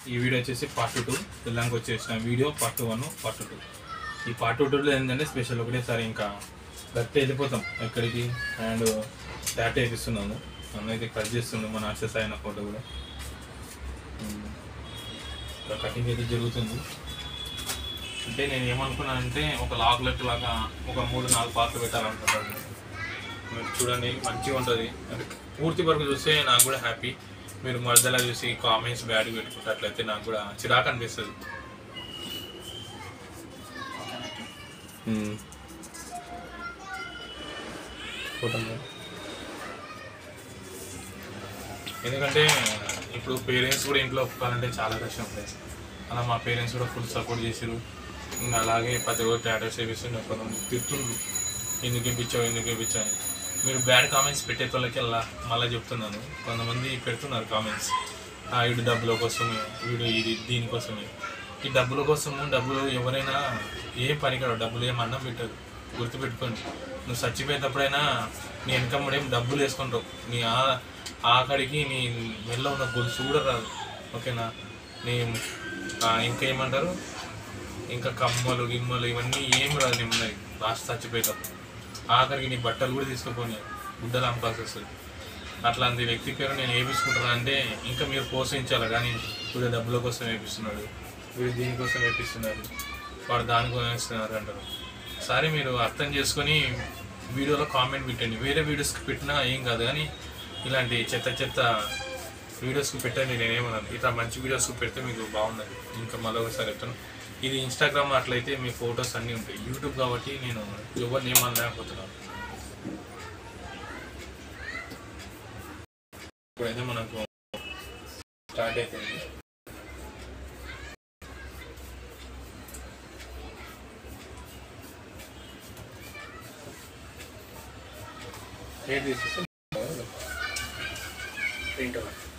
ఈ వీడియో వచ్చేసి part two తెలంగాణకి వచ్చేసిన video part one part two ఈ పార్ట్ టూలో ఏంటంటే స్పెషల్ ఒకటేసారి ఇంకా గట్టి వెళ్ళిపోతాం ఎక్కడికి అండ్ టాటూ వేపిస్తున్నాము అన్నైతే కట్ చేస్తున్నాం మన యాక్సెస్ అయిన ఫోటో కూడా ఉమ్. ఇంకా కటింగ్ అయితే జరుగుతుంది అంటే నేను ఏమనుకున్నానంటే ఒక లాగ్ లెట్ లాగా ఒక మూడు నాలుగు పార్ట్లు పెట్టాలనుకుంటాను మీరు చూడండి మంచిగా ఉంటుంది అంటే పూర్తి వరకు చూస్తే నాకు కూడా హ్యాపీ మీరు మధ్యలో చూసి కామెంట్స్ బ్యాడ్ పెట్టుకుంటట్లయితే నాకు కూడా చిరాకు అనిపిస్తుంది ఎందుకంటే ఇప్పుడు పేరెంట్స్ కూడా ఇంట్లో ఒప్పుకోవాలంటే చాలా కష్టం ఉంటుంది అలా మా పేరెంట్స్ కూడా ఫుల్ సపోర్ట్ చేసారు ఇంకా అలాగే ప్రతి రోజు టాటోస్ వేపిస్తుండే కొంతమంది తిడుతుండ్రు ఎందుకు ఇప్పించావు ఎందుకు ఇప్పించావు అని. మీరు బ్యాడ్ కామెంట్స్ పెట్టే వాళ్ళకి అలా మళ్ళీ చెప్తున్నాను కొంతమంది పెడుతున్నారు కామెంట్స్ వీడు డబ్బుల కోసమే వీడు ఇది దీనికోసమే ఈ డబ్బుల కోసము డబ్బులు ఎవరైనా ఏం పనికిరావు డబ్బులు ఏం అన్నం పెట్టరు గుర్తుపెట్టుకోండి నువ్వు చచ్చిపోయేటప్పుడైనా నీ వెనకమ్మ ఏం డబ్బులు వేసుకుంటావు నీ ఆ ఆఖడికి నీ మెల్ల ఉన్న గొలుసు కూడా రాదు ఓకేనా నీ ఆ, ఇంకా ఏమంటారు ఇంకా కమ్మలు గిమ్మలు ఇవన్నీ ఏం రాదు నీ ఉన్నాయి లాస్ట్ చచ్చిపోయేటప్పుడు ఆఖరికి నీ బట్టలు కూడా తీసుకుపోయి గుడ్డలు అమ్ముకోవాల్సి వస్తుంది అట్లాంటి వ్యక్తి పేరు నేను వేపించుకుంటున్నా అంటే ఇంకా మీరు ప్రోత్సహించాలి కానీ వీడు డబ్బుల కోసం వేపిస్తున్నాడు వీడు దీనికోసం వేపిస్తున్నాడు వాడు దానికోసం వేస్తున్నారు అంటారు సరే మీరు అర్థం చేసుకొని వీడియోలో కామెంట్ పెట్టండి వేరే వీడియోస్కి పెట్టినా ఏం కాదు కానీ ఇలాంటి చెత్త చెత్త వీడియోస్కి పెట్టండి నేనేమన్నాను ఇట్లా మంచి వీడియోస్కి పెడితే మీకు బాగున్నది ఇంకా మళ్ళీ ఒకసారి చెప్తాను ఇది ఇన్స్టాగ్రామ్ అట్లయితే మీ ఫొటోస్ అన్నీ ఉంటాయి యూట్యూబ్ కాబట్టి నేను ఎవరిని ఏమనలేకపోతున్నాను ఇప్పుడైతే మనకు స్టార్ట్ అయిపోయింది ఏది తీసేస్తే ప్రింట్ అవుట్